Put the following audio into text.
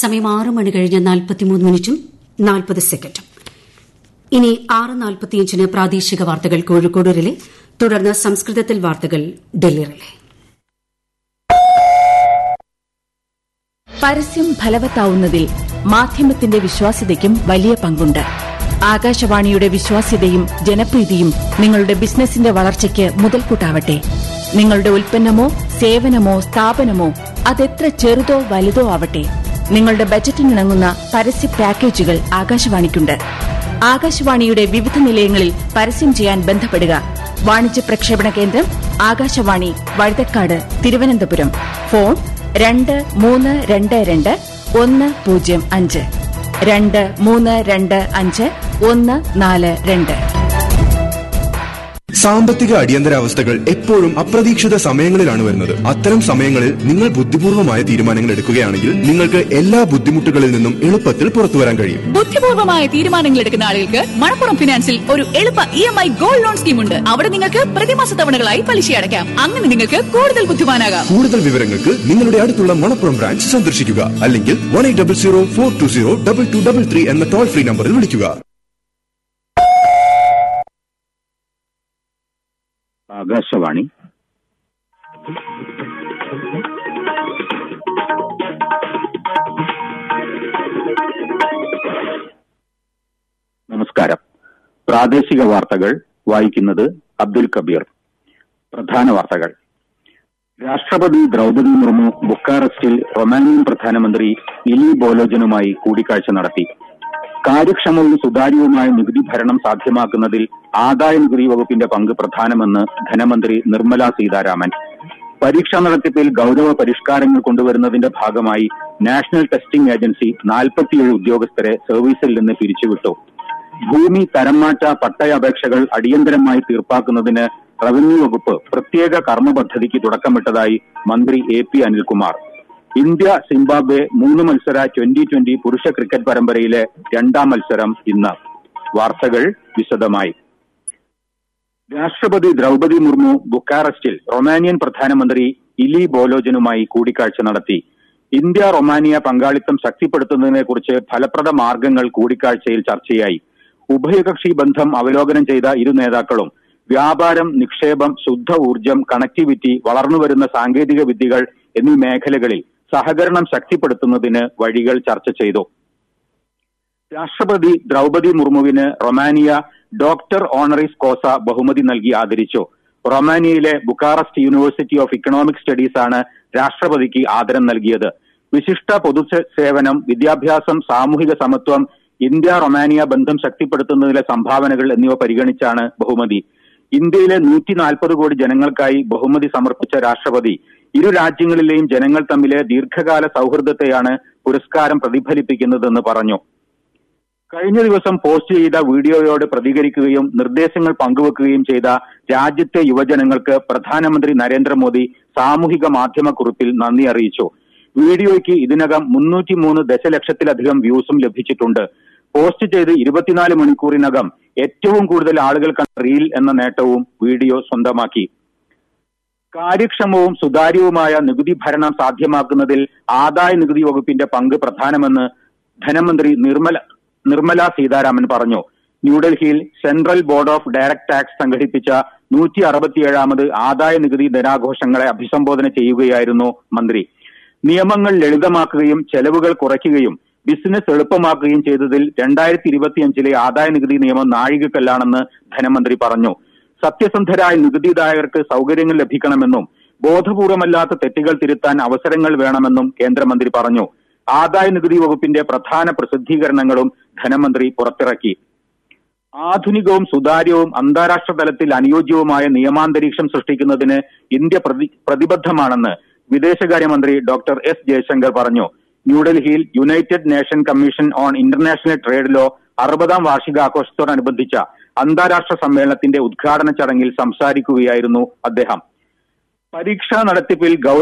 സമയം ആറ് മണി കഴിഞ്ഞ് നാൽപ്പത്തിമൂന്ന് മിനിറ്റും നാൽപ്പത് സെക്കൻഡും ഇനി ആറ് നാൽപ്പത്തിയഞ്ചിന് പ്രാദേശിക വാർത്തകൾ കോഴിക്കോട് റിലേ തുടർന്ന് സംസ്കൃതത്തിൽ വാർത്തകൾ ഡൽഹി റിലേ പരസ്യം ഫലവത്താവുന്നതിൽ മാധ്യമത്തിന്റെ വിശ്വാസ്യതയ്ക്കും വലിയ പങ്കുണ്ട് ആകാശവാണിയുടെ വിശ്വാസ്യതയും ജനപ്രീതിയും നിങ്ങളുടെ ബിസിനസിന്റെ വളർച്ചയ്ക്ക് മുതൽക്കൂട്ടാവട്ടെ നിങ്ങളുടെ ഉൽപ്പന്നമോ സേവനമോ സ്ഥാപനമോ അതെത്ര ചെറുതോ വലുതോ ആവട്ടെ നിങ്ങളുടെ ബജറ്റിനിണങ്ങുന്ന പരസ്യ പാക്കേജുകൾ ആകാശവാണിക്കുണ്ട് ആകാശവാണിയുടെ വിവിധ നിലയങ്ങളിൽ പരസ്യം ചെയ്യാൻ ബന്ധപ്പെടുക വാണിജ്യ പ്രക്ഷേപണ കേന്ദ്രം ആകാശവാണി വഴുതക്കാട് തിരുവനന്തപുരം ഫോൺ രണ്ട് മൂന്ന് രണ്ട് രണ്ട് ഒന്ന് പൂജ്യം അഞ്ച് രണ്ട് മൂന്ന് രണ്ട് അഞ്ച് ഒന്ന് നാല് രണ്ട് സാമ്പത്തിക അടിയന്തരാവസ്ഥകൾ എപ്പോഴും അപ്രതീക്ഷിത സമയങ്ങളിലാണ് വരുന്നത് അത്തരം സമയങ്ങളിൽ നിങ്ങൾ ബുദ്ധിപൂർവമായ തീരുമാനങ്ങൾ എടുക്കുകയാണെങ്കിൽ നിങ്ങൾക്ക് എല്ലാ ബുദ്ധിമുട്ടുകളിൽ നിന്നും എളുപ്പത്തിൽ പുറത്തു വരാൻ കഴിയും ബുദ്ധിപൂർവമായ തീരുമാനങ്ങൾ എടുക്കുന്ന ആളുകൾക്ക് മണപ്പുറം ഫിനാൻസിൽ ഒരു എളുപ്പ E M I gold loan scheme ഉണ്ട് അവിടെ നിങ്ങൾക്ക് പ്രതിമാസ തവണകളായി പലിശ അടയ്ക്കാം അങ്ങനെ നിങ്ങൾക്ക് കൂടുതൽ ബുദ്ധിമാനാകാം കൂടുതൽ വിവരങ്ങൾക്ക് നിങ്ങളുടെ അടുത്തുള്ള മണപ്പുറം ബ്രാഞ്ച് സന്ദർശിക്കുക അല്ലെങ്കിൽ one eight double zero four two zero double two double three എന്ന ടോൾ ഫ്രീ നമ്പറിൽ വിളിക്കുക ആകാശവാണി നമസ്കാരം പ്രാദേശിക വാർത്തകൾ വായിക്കുന്നത് അബ്ദുൽ കബീർ പ്രധാന വാർത്തകൾ രാഷ്ട്രപതി ദ്രൗപദി മുർമു ബുക്കാറസ്റ്റിൽ റൊമാനിയൻ പ്രധാനമന്ത്രി ഇലി ബോലോജനുമായി കൂടിക്കാഴ്ച നടത്തി കാര്യക്ഷമവും സുതാര്യവുമായ നികുതി ഭരണം സാധ്യമാക്കുന്നതിൽ ആദായ നികുതി വകുപ്പിന്റെ പങ്ക് പ്രധാനമെന്ന് ധനമന്ത്രി നിർമ്മല സീതാരാമൻ പരീക്ഷാ നടത്തിപ്പിൽ ഗൌരവ പരിഷ്കാരങ്ങൾ കൊണ്ടുവരുന്നതിന്റെ ഭാഗമായി നാഷണൽ ടെസ്റ്റിംഗ് ഏജൻസി നാൽപ്പത്തിയേഴ് ഉദ്യോഗസ്ഥരെ സർവീസിൽ നിന്ന് പിരിച്ചുവിട്ടു ഭൂമി തരംമാറ്റ പട്ടയ അപേക്ഷകൾ അടിയന്തരമായി തീർപ്പാക്കുന്നതിന് റവന്യൂ വകുപ്പ് പ്രത്യേക കർമ്മ പദ്ധതിക്ക് തുടക്കമിട്ടതായി മന്ത്രി A P Anilkumar India Zimbabwe മൂന്ന് മത്സര ട്വന്റി ട്വന്റി പുരുഷ ക്രിക്കറ്റ് പരമ്പരയിലെ രണ്ടാം മത്സരം ഇന്ന് വാർത്തകൾ വിശദമായി രാഷ്ട്രപതി ദ്രൗപദി മുർമു ബുക്കാറസ്റ്റിൽ റൊമാനിയൻ പ്രധാനമന്ത്രി ഇലി ബോലോജനുമായി കൂടിക്കാഴ്ച നടത്തി ഇന്ത്യ റൊമാനിയ പങ്കാളിത്തം ശക്തിപ്പെടുത്തുന്നതിനെക്കുറിച്ച് ഫലപ്രദ മാർഗങ്ങൾ കൂടിക്കാഴ്ചയിൽ ചർച്ചയായി ഉഭയകക്ഷി ബന്ധം അവലോകനം ചെയ്ത ഇരു നേതാക്കളും വ്യാപാരം നിക്ഷേപം ശുദ്ധ ഊർജം കണക്ടിവിറ്റി വളർന്നുവരുന്ന സാങ്കേതിക വിദ്യകൾ എന്നീ മേഖലകളിൽ സഹകരണം ശക്തിപ്പെടുത്തുന്നതിന് വഴികൾ ചർച്ച ചെയ്തു രാഷ്ട്രപതി ദ്രൗപദി മുർമുവിന് റൊമാനിയ ഡോക്ടർ ഓണറിസ് കോസ ബഹുമതി നൽകി ആദരിച്ചു റൊമാനിയയിലെ Bucharest university of economic studies ആണ് രാഷ്ട്രപതിക്ക് ആദരം നൽകിയത് വിശിഷ്ട പൊതു സേവനം വിദ്യാഭ്യാസം സാമൂഹിക സമത്വം ഇന്ത്യ റൊമാനിയ ബന്ധം ശക്തിപ്പെടുത്തുന്നതിലെ സംഭാവനകൾ എന്നിവ പരിഗണിച്ചാണ് ബഹുമതി ഇന്ത്യയിലെ നൂറ്റി നാൽപ്പത് കോടി ജനങ്ങൾക്കായി ബഹുമതി സമർപ്പിച്ച രാഷ്ട്രപതി ഇരു രാജ്യങ്ങളിലെയും ജനങ്ങൾ തമ്മിലെ ദീർഘകാല സൗഹൃദത്തെയാണ് പുരസ്കാരം പ്രതിഫലിപ്പിക്കുന്നതെന്ന് പറഞ്ഞു കഴിഞ്ഞ ദിവസം പോസ്റ്റ് ചെയ്ത വീഡിയോയോട് പ്രതികരിക്കുകയും നിർദ്ദേശങ്ങൾ പങ്കുവെക്കുകയും ചെയ്ത രാജ്യത്തെ യുവജനങ്ങൾക്ക് പ്രധാനമന്ത്രി നരേന്ദ്രമോദി സാമൂഹിക മാധ്യമ കുറിപ്പിൽ നന്ദി അറിയിച്ചു വീഡിയോയ്ക്ക് ഇതിനകം മുന്നൂറ്റി മൂന്ന് ദശലക്ഷത്തിലധികം വ്യൂസും ലഭിച്ചിട്ടുണ്ട് പോസ്റ്റ് ചെയ്ത് ഇരുപത്തിനാല് മണിക്കൂറിനകം ഏറ്റവും കൂടുതൽ ആളുകൾ കണ്ട റീൽ എന്ന നേട്ടവും വീഡിയോ സ്വന്തമാക്കി കാര്യക്ഷമവും സുതാര്യവുമായ നികുതി ഭരണം സാധ്യമാക്കുന്നതിൽ ആദായ നികുതി വകുപ്പിന്റെ പങ്ക് പ്രധാനമെന്ന് ധനമന്ത്രി നിർമ്മല നിർമ്മല സീതാരാമൻ പറഞ്ഞു ന്യൂഡൽഹിയിൽ central board of direct tax സംഘടിപ്പിച്ച നൂറ്റി അറുപത്തിയേഴാമത് ആദായ നികുതി ദിനാഘോഷങ്ങളെ അഭിസംബോധന ചെയ്യുകയായിരുന്നു മന്ത്രി നിയമങ്ങൾ ലളിതമാക്കുകയും ചെലവുകൾ കുറയ്ക്കുകയും ബിസിനസ് എളുപ്പമാക്കുകയും ചെയ്തതിൽ രണ്ടായിരത്തി ഇരുപത്തിയഞ്ചിലെ ആദായ നികുതി നിയമം നാഴികക്കല്ലാണെന്ന് ധനമന്ത്രി പറഞ്ഞു സത്യസന്ധരായ നികുതിദായകർക്ക് സൗകര്യങ്ങൾ ലഭിക്കണമെന്നും ബോധപൂർവമല്ലാത്ത തെറ്റുകൾ തിരുത്താൻ അവസരങ്ങൾ വേണമെന്നും കേന്ദ്രമന്ത്രി പറഞ്ഞു ആദായ നികുതി വകുപ്പിന്റെ പ്രധാന പ്രസിദ്ധീകരണങ്ങളും ധനമന്ത്രി പുറത്തിറക്കി ആധുനികവും സുതാര്യവും അന്താരാഷ്ട്ര തലത്തിൽ അനുയോജ്യവുമായ നിയമാന്തരീക്ഷം സൃഷ്ടിക്കുന്നതിന് ഇന്ത്യ പ്രതി പ്രതിബദ്ധമാണെന്ന് വിദേശകാര്യമന്ത്രി ഡോക്ടർ എസ് ജയശങ്കർ പറഞ്ഞു ന്യൂഡൽഹിയിൽ United Nation commission on international trade law അറുപതാം വാർഷികാഘോഷത്തോടനുബന്ധിച്ച അന്താരാഷ്ട്ര സമ്മേളനത്തിന്റെ ഉദ്ഘാടന ചടങ്ങിൽ സംസാരിക്കുകയായിരുന്നു അദ്ദേഹം പരീക്ഷാ നടത്തിപ്പിൽ ഗൗ